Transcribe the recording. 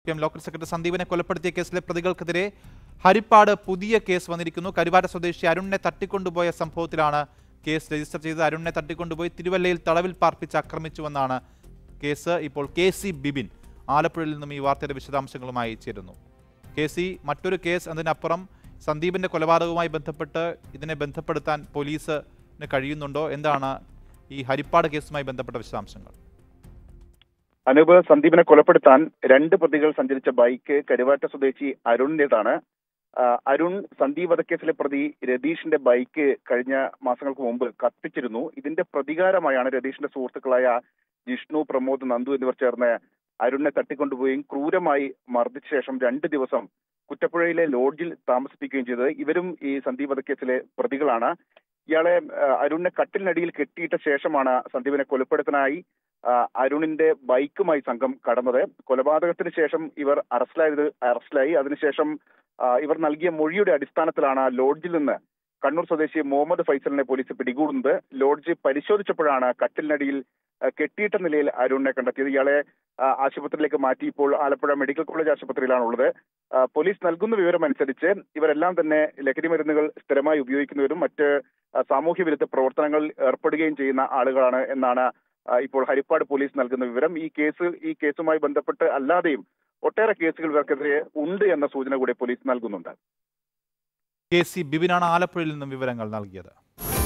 P M local secretary സന്ദീപിനെ കൊലപ്പെടുത്തിയ കേസിലെ പ്രതികൾക്കെതിരെ ഹരിപ്പാട് പുതിയ കേസ് വന്നിരിക്കുന്നു കരുവാര സ്വദേശി അരുണിനെ തട്ടിക്കൊണ്ടുപോയ സംഭവത്തിലാണ് കേസ് രജിസ്റ്റർ ചെയ്തത് അരുണിനെ തട്ടിക്കൊണ്ടുപോയി തിരുവല്ലയിൽ തടവിൽ പാർപ്പിച്ച് ആക്രമിച്ചുവെന്നാണ് കേസ് ഇപ്പോൾ കെ സി ബിബിൻ ആലപ്പുഴയിൽ നിന്നും ഈ വാർത്തയുടെ വിശദാംശങ്ങളുമായി ചേരുന്നു കെ സി മറ്റൊരു കേസ് അതിനപ്പുറം സന്ദീപിന്റെ കൊലപാതകവുമായി ബന്ധപ്പെട്ട് ഇതിനെ ബന്ധപ്പെടുത്താൻ പോലീസിന് കഴിയുന്നുണ്ടോ എന്താണ് ഈ ഹരിപ്പാട് കേസുമായി ബന്ധപ്പെട്ട വിശദാംശങ്ങൾ അനൂപ് സന്ദീപിനെ കൊലപ്പെടുത്താൻ രണ്ട് പ്രതികൾ സഞ്ചരിച്ച ബൈക്ക് കരുവാറ്റ സ്വദേശി അരുണിന്റേതാണ് ആ, അരുൺ സന്ദീപ് വധക്കേസിലെ പ്രതി രതീഷിന്റെ ബൈക്ക് കഴിഞ്ഞ മാസങ്ങൾക്ക് മുമ്പ് കത്തിച്ചിരുന്നു ഇതിന്റെ പ്രതികാരമായാണ് രതീഷിന്റെ സുഹൃത്തുക്കളായ ജിഷ്ണു പ്രമോദ് നന്ദു എന്നിവർ ചേർന്ന് അരുണിനെ തട്ടിക്കൊണ്ടുപോവുകയും ക്രൂരമായി മർദ്ദിച്ച ശേഷം രണ്ട് ദിവസം കുറ്റപ്പുഴയിലെ ലോഡ്ജിൽ താമസിപ്പിക്കുകയും ചെയ്തത് ഇവരും ഈ സന്ദീപ് വധക്കേസിലെ പ്രതികളാണ് ഇയാളെ ആ, അരുണിനെ കട്ടിലിനടിയിൽ കെട്ടിയിട്ട ശേഷമാണ് സന്ദീപിനെ കൊലപ്പെടുത്താനായി ആ, അരുണിന്റെ ബൈക്കുമായി സംഘം കടന്നത് കൊലപാതകത്തിന് ശേഷം ഇവർ അറസ്റ്റിലായത് അറസ്റ്റിലായി അതിനുശേഷം ആ, ഇവർ നൽകിയ മൊഴിയുടെ അടിസ്ഥാനത്തിലാണ് ലോഡ്ജിൽ നിന്ന് കണ്ണൂർ സ്വദേശി മുഹമ്മദ് ഫൈസലിനെ പോലീസ് പിടികൂടുന്നത് ലോഡ്ജ് പരിശോധിച്ചപ്പോഴാണ് കട്ടിലിനടിയിൽ ആ, കെട്ടിയിട്ട നിലയിൽ അരുണിനെ കണ്ടെത്തിയത് ഇയാളെ ആ, ആശുപത്രിയിലേക്ക് മാറ്റി ഇപ്പോൾ ആലപ്പുഴ മെഡിക്കൽ കോളേജ് ആശുപത്രിയിലാണുള്ളത് ആ, പോലീസ് നൽകുന്ന വിവരം അനുസരിച്ച് ഇവരെല്ലാം തന്നെ ലഹരി മരുന്നുകൾ സ്ഥിരമായി ഉപയോഗിക്കുന്നവരും മറ്റ് ആ, സാമൂഹ്യ വിരുദ്ധ പ്രവർത്തനങ്ങളിൽ ഏർപ്പെടുകയും ചെയ്യുന്ന ആളുകളാണ് എന്നാണ് ആ, ഇപ്പോൾ ഹരിപ്പാട് പോലീസ് നൽകുന്ന വിവരം ഈ കേസ് ഈ കേസുമായി ബന്ധപ്പെട്ട് അല്ലാതെയും ഒട്ടേറെ കേസുകൾ ഇവർക്കെതിരെ ഉണ്ട് എന്ന സൂചന കൂടി പോലീസ് നൽകുന്നുണ്ട് കെ സി ബിബിനാണ് ആലപ്പുഴയിൽ നിന്നും വിവരങ്ങൾ നൽകിയത്